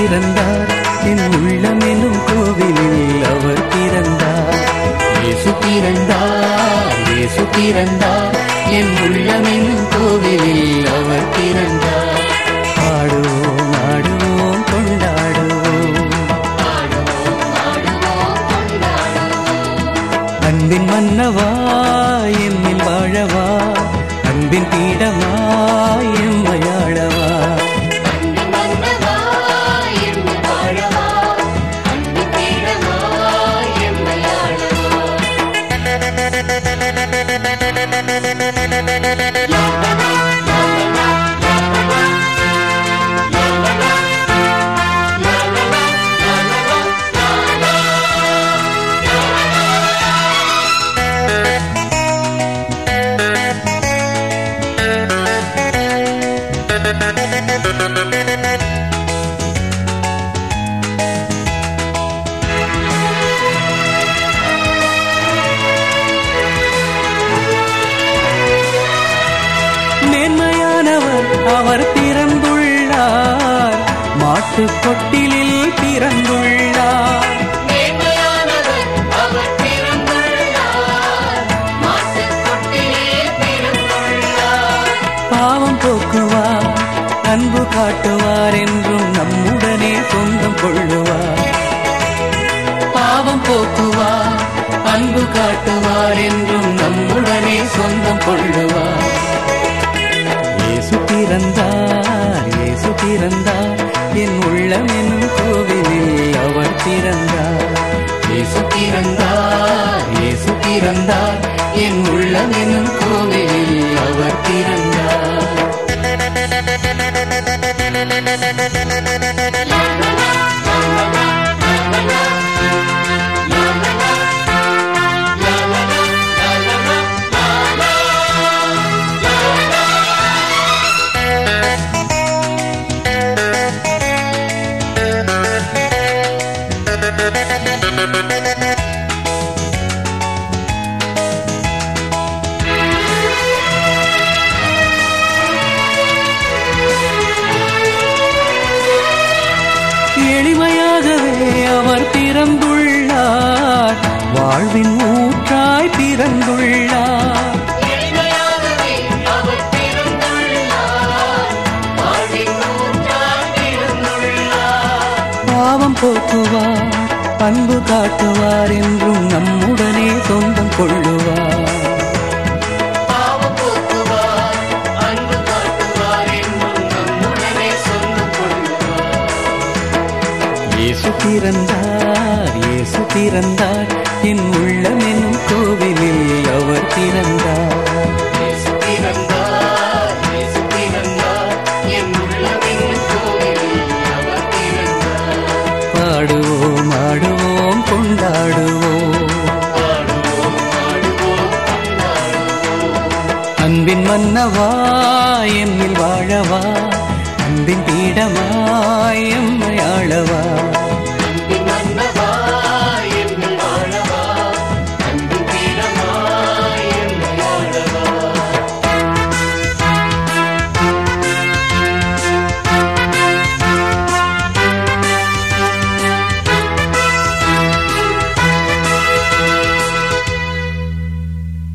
பிறந்தார் என் உள்ளமெனும் கோவிலில் அவர் பிறந்தார் இயேசு பிறந்தார் இயேசு பிறந்தார் என் உள்ளமெனும் கோவிலில் அவர் பிறந்தார் ஆடுவோம் ஆடுவோம் கொண்டாடுவோம் அன்பின் மன்னவா எம்மில் வாழவா அன்பின் பீடமா எம்மையாளவா அன்பின் மன்னவா எம்மை வாழவா அன்பின் பீடமா எம்மை ஆளவா மேன்மையானவர் அவர் பிறந்துள்ளார் மாட்டுக் கொட்டிலில் பிறந்துள்ளார் மேன்மையானவர் அவர் பிறந்துள்ளார் மாட்டுக் கொட்டிலே பிறந்துள்ளார் பாவம் போக்குவார் அன்பு காட்டுவார் என்றும் நம்முடனே சொந்தம் கொள்ளுவார் பாவம் போக்குவார் அன்பு காட்டுவார் என்றும் நம்முடனே சொந்தம் கொள்ளுவார் இயேசு பிறந்தார் இயேசு பிறந்தார் என் உள்ளம் என்னும் கோவிலில் அவர் பிறந்தார் இயேசு பிறந்தார் இயேசு பிறந்தார் என் உள்ளம் என்னும் கோவிலில் அவர் பிறந்தார் எளிமையாகவே அவர் பிறந்துள்ளார் வாழ்வின் ஊற்றாய் பிறந்துள்ளார் எளிமையாகவே அவர் பிறந்துள்ளார் வாழ்வின் ஊற்றாய் பிறந்துள்ளார் பாவம் போக்குவார் அன்பு காட்டுவார் என்றும் நம்முடனே சொந்தம் கொள்ளுவார் பாவம் போக்குவார் அன்பு காட்டுவார் என்றும் நம்முடனே சொந்தம் கொள்ளுவார் இயேசு பிறந்தார் இயேசு பிறந்தார் என் உள்ளம் என்னும் கோவிலில் அவர் பிறந்தார் இயேசு பிறந்தார் இயேசு பிறந்தார் என் உள்ளமின் கோவிலில் அவர் பிறந்தார் பாடுவோம் ஆடுவோம் கொண்டாடுவோம் பாடுவோம் பாடுவோம் கொண்டாடுவோம் அன்பின் மன்னவா எம்மில் வாழவா அன்பின் பீடமா எம்மை ஆளவா